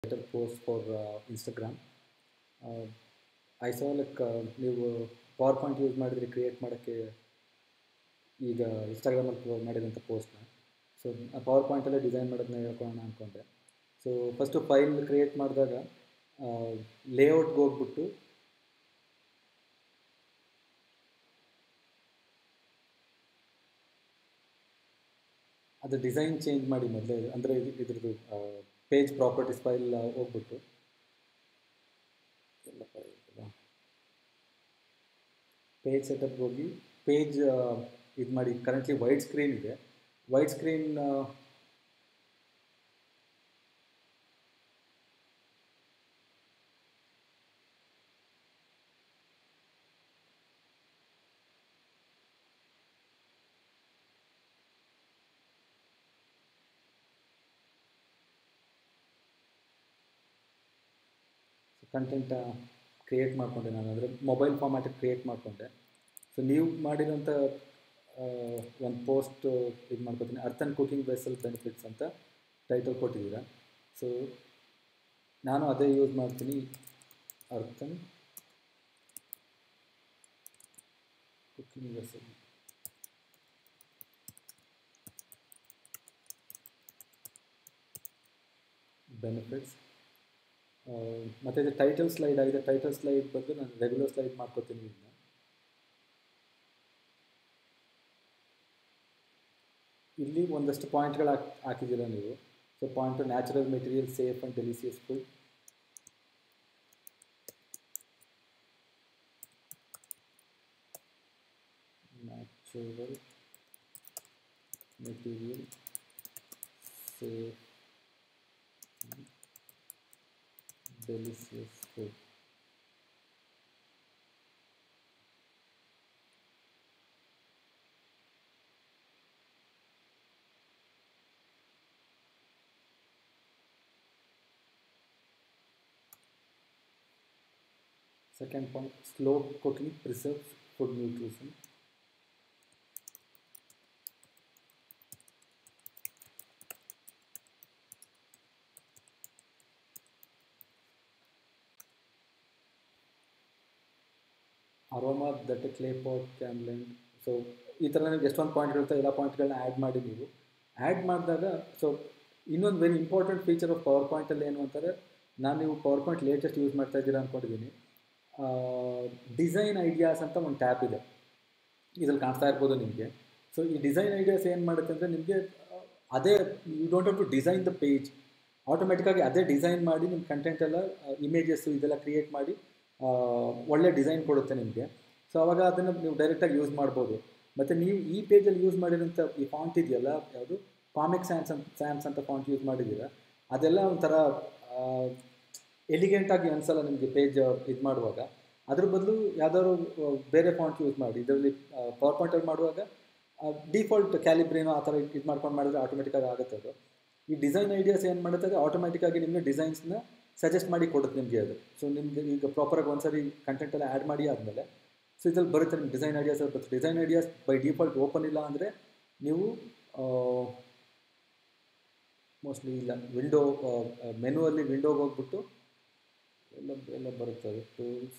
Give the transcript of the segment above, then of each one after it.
better post for uh, Instagram. Uh, I saw like uh, ನೀವು power point use ಮಾಡಿದ್ರೆ create ಮಾಡೋಕ್ಕೆ ಈಗ ಇನ್ಸ್ಟಾಗ್ರಾಮಲ್ಲಿ ಮಾಡಿದಂಥ ಪೋಸ್ಟ್ನ ಸೊ ಆ ಪವರ್ ಪಾಯಿಂಟಲ್ಲೇ ಡಿಸೈನ್ ಮಾಡೋದನ್ನ ಹೇಳ್ಕೊಳ್ಳೋಣ ಅಂದ್ಕೊಂಡೆ ಸೊ ಫಸ್ಟು ಫೈಲ್ ಕ್ರಿಯೇಟ್ ಮಾಡಿದಾಗ ಲೇಔಟ್ಗೆ ಹೋಗ್ಬಿಟ್ಟು ಅದು ಡಿಸೈನ್ ಚೇಂಜ್ ಮಾಡಿ ಮೊದಲೇ ಅಂದರೆ ಇದ್ರದ್ದು ಪೇಜ್ ಪ್ರಾಪರ್ಟೀಸ್ ಫೈಲ್ ಹೋಗ್ಬಿಟ್ಟು ಎಲ್ಲಪ್ಪ ಇರ್ತದ ಪೇಜ್ ಸೆಟಪ್ ಹೋಗಿ ಪೇಜ್ ಇದು ಮಾಡಿ ಕರೆಂಟ್ಲಿ ವೈಟ್ ಸ್ಕ್ರೀನ್ ಇದೆ ವೈಟ್ ಸ್ಕ್ರೀನ್ ಕಂಟೆಂಟ್ ಕ್ರಿಯೇಟ್ ಮಾಡಿಕೊಂಡೆ ನಾನು ಅಂದರೆ ಮೊಬೈಲ್ ಫಾರ್ಮ್ಯಾಟಿಗೆ ಕ್ರಿಯೇಟ್ ಮಾಡಿಕೊಂಡೆ ಸೊ ನೀವು ಮಾಡಿರೋಂಥ ಒಂದು ಪೋಸ್ಟ್ ಇದು ಮಾಡ್ಕೊತೀನಿ ಅರ್ಥನ್ ಕುಕಿಂಗ್ ವೆಸಲ್ ಬೆನಿಫಿಟ್ಸ್ ಅಂತ ಟೈಟಲ್ ಕೊಟ್ಟಿದ್ದೀರಾ ಸೊ ನಾನು ಅದೇ ಯೂಸ್ ಮಾಡ್ತೀನಿ ಅರ್ಥನ್ ಕುಕಿಂಗ್ ವೆಸಲ್ ಬೆನಿಫಿಟ್ಸ್ ಮತ್ತು ಇದು ಟೈಟಲ್ ಸ್ಲೈಡ್ ಆಗಿದೆ ಟೈಟಲ್ ಸ್ಲೈಡ್ ಬಂದು ನಾನು ರೆಗ್ಯುಲರ್ ಸ್ಲೈಡ್ ಮಾಡ್ಕೋತೀನಿ ಇದನ್ನ ಇಲ್ಲಿ ಒಂದಷ್ಟು ಪಾಯಿಂಟ್ಗಳು ಹಾಕಿ ಹಾಕಿದ್ದೀರ ನೀವು so point natural material safe and delicious food natural material safe delicious food. Second point, slow cooking preserves food nutrition. Aroma that clay pot can lend so ಈ ಥರ ನಿಮ್ಗೆ ಎಷ್ಟೊಂದು ಪಾಯಿಂಟ್ಗಳಿರುತ್ತೆ ಎಲ್ಲ ಪಾಯಿಂಟ್ಗಳನ್ನ ಆ್ಯಡ್ ಮಾಡಿ ನೀವು ಆ್ಯಡ್ ಮಾಡಿದಾಗ ಸೊ ಇನ್ನೊಂದು very important feature of power ಪಾಯಿಂಟಲ್ಲಿ ಏನು ಅಂತಾರೆ ನಾನು ನೀವು ಪವರ್ ಪಾಯಿಂಟ್ ಲೇಟೆಸ್ಟ್ ಯೂಸ್ ಮಾಡ್ತಾ ಇದ್ದೀರಾ ಅಂದ್ಕೊಂಡಿದ್ದೀನಿ ಡಿಸೈನ್ ಐಡಿಯಾಸ್ ಅಂತ ಒಂದು ಟ್ಯಾಪ್ ಇದೆ ಇದ್ರಲ್ಲಿ ಕಾಣಿಸ್ತಾ ಇರ್ಬೋದು ನಿಮಗೆ ಸೊ ಈ ಡಿಸೈನ್ ಐಡಿಯಾಸ್ ಏನು ಮಾಡುತ್ತೆ ಅಂದರೆ ನಿಮಗೆ ಅದೇ you don't have to design the page ಆಟೋಮೆಟಿಕ್ಕಾಗಿ ಅದೇ ಡಿಸೈನ್ ಮಾಡಿ ನಿಮ್ಮ ಕಂಟೆಂಟ್ ಎಲ್ಲ ಇಮೇಜಸ್ಸು ಇದೆಲ್ಲ ಕ್ರಿಯೇಟ್ ಮಾಡಿ ಒಳ್ಳೆ ಡಿಸೈನ್ ಕೊಡುತ್ತೆ ನಿಮಗೆ ಸೊ ಅವಾಗ ಅದನ್ನು ನೀವು ಡೈರೆಕ್ಟಾಗಿ ಯೂಸ್ ಮಾಡ್ಬೋದು ಮತ್ತು ನೀವು ಈ ಪೇಜಲ್ಲಿ ಯೂಸ್ ಮಾಡಿರೋಂಥ ಈ ಫಾಂಟ್ ಇದೆಯಲ್ಲ ಯಾವುದು ಕಾಮಿಕ್ ಸ್ಯಾನ್ಸ್ ಅಂತ ಸ್ಯಾನ್ಸ್ ಅಂತ ಫಾಂಟ್ ಯೂಸ್ ಮಾಡಿದ್ದೀರ ಅದೆಲ್ಲ ಒಂಥರ ಎಲಿಗೆಂಟಾಗಿ ಅನಿಸಲ್ಲ ನಿಮಗೆ ಪೇಜ್ ಇದು ಮಾಡುವಾಗ ಅದ್ರ ಬದಲು ಯಾವ್ದಾದ್ರು ಬೇರೆ ಫಾಂಟ್ ಯೂಸ್ ಮಾಡಿ ಇದರಲ್ಲಿ ಪವರ್ ಪಾಯಿಂಟಲ್ಲಿ ಮಾಡುವಾಗ ಡಿಫಾಲ್ಟ್ ಕ್ಯಾಲಿಬ್ರೇನೋ ಆ ಥರ ಇದು ಮಾಡ್ಕೊಂಡು ಮಾಡಿದ್ರೆ ಆಟೋಮೆಟಿಕ್ಕಾಗಿ ಆಗುತ್ತೆ ಅದು ಈ ಡಿಸೈನ್ ಐಡಿಯಾಸ್ ಏನು ಮಾಡುತ್ತೆ ಅದು ಆಟೋಮೆಟಿಕ್ಕಾಗಿ ನಿಮಗೆ ಡಿಸೈನ್ಸ್ನ ಸಜೆಸ್ಟ್ ಮಾಡಿ ಕೊಡುತ್ತೆ ನಿಮಗೆ ಅದು ಸೊ ನಿಮಗೆ ಈಗ ಪ್ರಾಪರಾಗಿ ಒಂದ್ಸರಿ ಕಂಟೆಂಟೆಲ್ಲ ಆ್ಯಡ್ ಮಾಡಿ ಆದಮೇಲೆ ಸೊ ಇದ್ರಲ್ಲಿ ಬರುತ್ತೆ ನಿಮ್ಗೆ ಡಿಸೈನ್ ಐಡಿಯಾಸ್ ಬರುತ್ತೆ design ideas by default open ಇಲ್ಲ ಅಂದರೆ ನೀವು ಮೋಸ್ಟ್ಲಿ ಇಲ್ಲ ವಿಂಡೋ ಮೆನುವಲ್ಲಿ ವಿಂಡೋಗೆ ಹೋಗ್ಬಿಟ್ಟು ಎಲ್ಲ ಎಲ್ಲ ಬರುತ್ತೆ ಅದು ಟೂಲ್ಸ್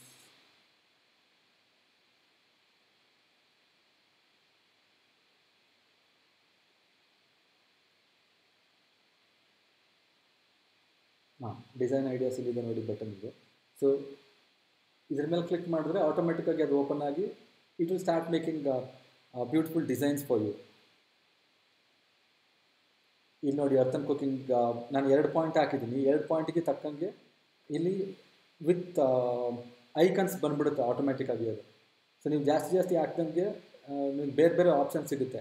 ಹಾಂ ಡಿಸೈನ್ ಐಡಿಯಾಸ್ ಇಲ್ಲಿದೆ ನೋಡಿ ಬಟನ್ ಇದು ಸೊ ಇದ್ರ ಮೇಲೆ ಕ್ಲಿಕ್ ಮಾಡಿದ್ರೆ ಆಟೋಮೆಟಿಕ್ಕಾಗಿ ಅದು ಓಪನ್ ಆಗಿ it will start making beautiful designs for you ಇಲ್ಲಿ ನೋಡಿ ಅರ್ಥನ್ ಕುಕಿಂಗ್ ನಾನು ಎರಡು ಪಾಯಿಂಟ್ ಹಾಕಿದ್ದೀನಿ ಎರಡು ಪಾಯಿಂಟಿಗೆ ತಕ್ಕಂಗೆ ಇಲ್ಲಿ ವಿತ್ ಐಕನ್ಸ್ ಬಂದ್ಬಿಡುತ್ತೆ ಆಟೋಮೆಟಿಕ್ಕಾಗಿ ಅದು ಸೊ ನೀವು ಜಾಸ್ತಿ ಜಾಸ್ತಿ ಹಾಕ್ದಂಗೆ ನಿಮ್ಗೆ ಬೇರೆ ಬೇರೆ ಆಪ್ಷನ್ ಸಿಗುತ್ತೆ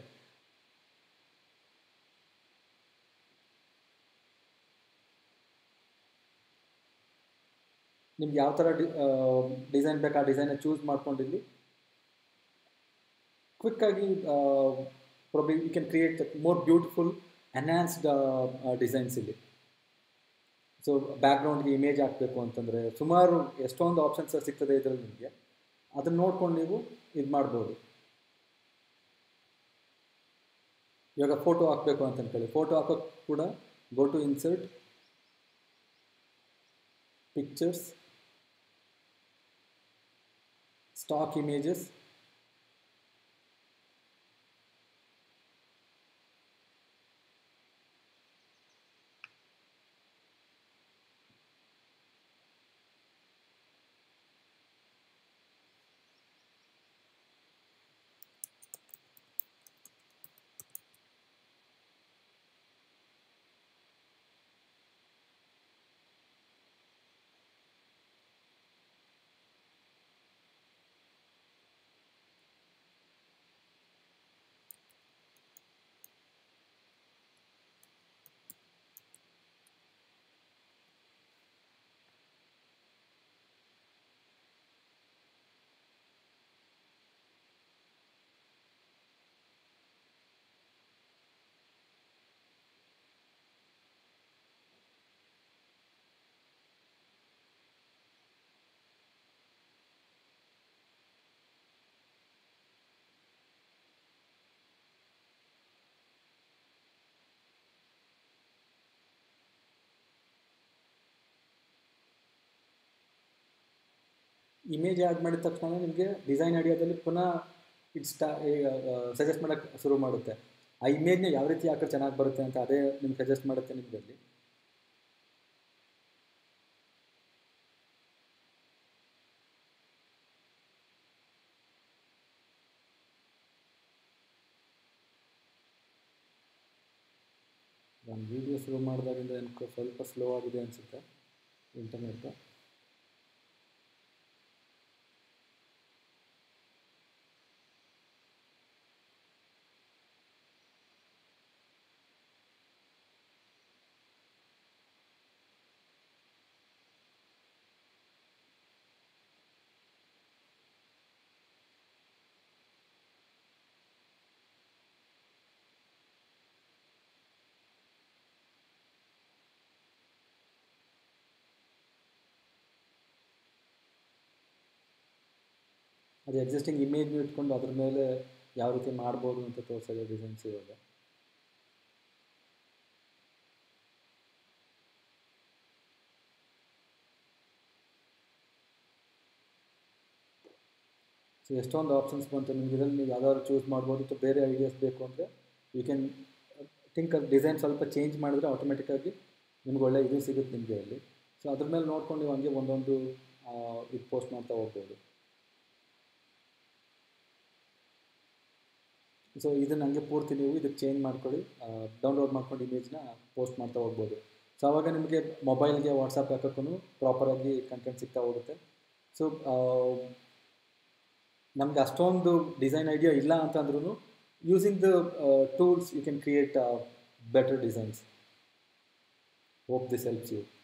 ನಿಮ್ಗೆ ಯಾವ ಥರ ಡಿ ಡಿಸೈನ್ ಬೇಕು ಆ ಡಿಸೈನ ಚೂಸ್ ಮಾಡ್ಕೊಂಡಿಲ್ಲಿ ಕ್ವಿಕ್ಕಾಗಿ probably you can create more beautiful enhanced designs ಇಲ್ಲಿ ಸೊ ಬ್ಯಾಕ್ಗ್ರೌಂಡ್ಗೆ ಇಮೇಜ್ ಹಾಕಬೇಕು ಅಂತಂದರೆ ಸುಮಾರು ಎಷ್ಟೊಂದು ಆಪ್ಷನ್ಸ್ ಸಿಗ್ತದೆ ಇದರಲ್ಲಿ ನಿಮಗೆ ಅದನ್ನು ನೋಡ್ಕೊಂಡು ನೀವು ಇದು ಮಾಡ್ಬೋದು ಇವಾಗ ಫೋಟೋ ಹಾಕಬೇಕು ಅಂತ ಅನ್ಕೊಳ್ಳಿ ಫೋಟೋ ಹಾಕೋಕ್ಕೆ ಕೂಡ go to insert pictures stock images image add ಮಾಡಿದ ತಕ್ಷಣ ನಿಮಗೆ ಡಿಸೈನ್ ಐಡಿಯಾದಲ್ಲಿ ಪುನಃ ಇಟ್ ಸ್ಟಾ ಸಜೆಸ್ಟ್ ಮಾಡೋಕ್ಕೆ ಶುರು ಮಾಡುತ್ತೆ ಆ ಇಮೇಜ್ನ ಯಾವ ರೀತಿ ಹಾಕಿದ್ರೆ ಚೆನ್ನಾಗಿ ಬರುತ್ತೆ ಅಂತ ಅದೇ ನಿಮ್ಗೆ ಸಜೆಸ್ಟ್ ಮಾಡುತ್ತೆ ನಿಮ್ಮದಲ್ಲಿ ನಾನು ವೀಡಿಯೋ ಶುರು ಮಾಡಿದಾಗಿಂದ ನನಗೆ ಸ್ವಲ್ಪ ಸ್ಲೋ ಆಗಿದೆ ಅನಿಸುತ್ತೆ ಇಂಟರ್ನೆಟ್ ಅದು ಎಕ್ಸಿಸ್ಟಿಂಗ್ ಇಮೇಜ್ನ ಇಟ್ಕೊಂಡು ಅದ್ರ ಮೇಲೆ ಯಾವ ರೀತಿ ಮಾಡ್ಬೋದು ಅಂತ ತೋರಿಸೋದು ಡಿಸೈನ್ಸ್ ಇವಾಗ ಸೊ ಎಷ್ಟೊಂದು ಆಪ್ಷನ್ಸ್ ಬಂತು ನಿಮ್ಗೆ ಇದರಲ್ಲಿ ನೀವು ಯಾವ್ದಾದ್ರು ಚೂಸ್ ಮಾಡ್ಬೋದು ಅಥವಾ ಬೇರೆ ಐಡಿಯಾಸ್ ಬೇಕು ಅಂದರೆ ಯು ಕ್ಯಾನ್ ಥಿಂಕ್ ಡಿಸೈನ್ ಸ್ವಲ್ಪ ಚೇಂಜ್ ಮಾಡಿದ್ರೆ ಆಟೋಮೆಟಿಕ್ಕಾಗಿ ನಿಮ್ಗೆ ಒಳ್ಳೆ ಇದು ಸಿಗುತ್ತೆ ನಿಮಗೆ ಅಲ್ಲಿ ಸೊ ಅದ್ರ ಮೇಲೆ ನೋಡ್ಕೊಂಡು ನೀವು ಹಂಗೆ ಒಂದೊಂದು ಇದು ಪೋಸ್ಟ್ ಮಾಡ್ತಾ ಹೋಗ್ಬೋದು ಸೊ ಇದನ್ನು ಹಂಗೆ ಪೂರ್ತಿ ನೀವು ಇದಕ್ಕೆ ಚೇಂಜ್ ಮಾಡ್ಕೊಳ್ಳಿ ಡೌನ್ಲೋಡ್ ಮಾಡ್ಕೊಂಡು ಇಮೇಜ್ನ ಪೋಸ್ಟ್ ಮಾಡ್ತಾ ಹೋಗ್ಬೋದು ಸೊ ಆವಾಗ ನಿಮಗೆ ಮೊಬೈಲ್ಗೆ ವಾಟ್ಸಪ್ ಹಾಕೋಕ್ಕೂ ಪ್ರಾಪರಾಗಿ ಕಂಟೆಂಟ್ ಸಿಗ್ತಾ ಹೋಗುತ್ತೆ ಸೊ ನಮ್ಗೆ ಅಷ್ಟೊಂದು ಡಿಸೈನ್ ಐಡಿಯಾ ಇಲ್ಲ ಅಂತಂದ್ರೂ using the tools you can create better designs hope this helps you